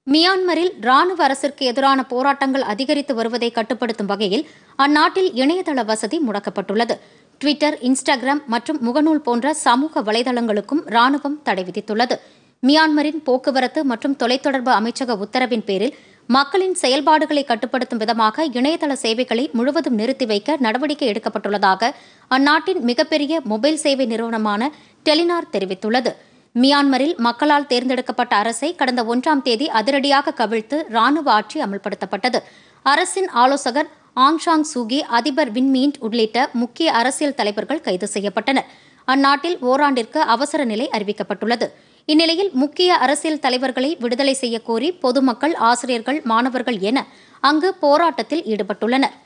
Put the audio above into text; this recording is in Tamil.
மியான்மரில் ராணுவ அரசிற்கு எதிரான போராட்டங்கள் அதிகரித்து வருவதை கட்டுப்படுத்தும் வகையில் அந்நாட்டில் இணையதள வசதி முடக்கப்பட்டுள்ளது ட்விட்டர் இன்ஸ்டாகிராம் மற்றும் முகநூல் போன்ற சமூக வலைதளங்களுக்கும் ராணுவம் தடை விதித்துள்ளது மியான்மரின் போக்குவரத்து மற்றும் தொலைத்தொடர்பு அமைச்சக உத்தரவின் பேரில் மக்களின் செயல்பாடுகளை கட்டுப்படுத்தும் விதமாக இணையதள சேவைகளை முழுவதும் நிறுத்தி வைக்க நடவடிக்கை எடுக்கப்பட்டுள்ளதாக அந்நாட்டின் மிகப்பெரிய மொபைல் சேவை நிறுவனமான டெலினார் தெரிவித்துள்ளது மியான்மரில் மக்களால் தேர்ந்தெடுக்கப்பட்ட அரசை கடந்த ஒன்றாம் தேதி அதிரடியாக கவிழ்த்து ராணுவ ஆட்சி அமல்படுத்தப்பட்டது அரசின் ஆலோசகர் ஆங்ஷாங் சூகி அதிபர் வின்மீண்ட் உள்ளிட்ட முக்கிய அரசியல் தலைவர்கள் கைது செய்யப்பட்டனர் அந்நாட்டில் ஓராண்டிற்கு அவசர நிலை அறிவிக்கப்பட்டுள்ளது இந்நிலையில் முக்கிய அரசியல் தலைவர்களை விடுதலை செய்யக்கோரி பொதுமக்கள் ஆசிரியர்கள் மாணவர்கள் என அங்கு போராட்டத்தில் ஈடுபட்டுள்ளனர்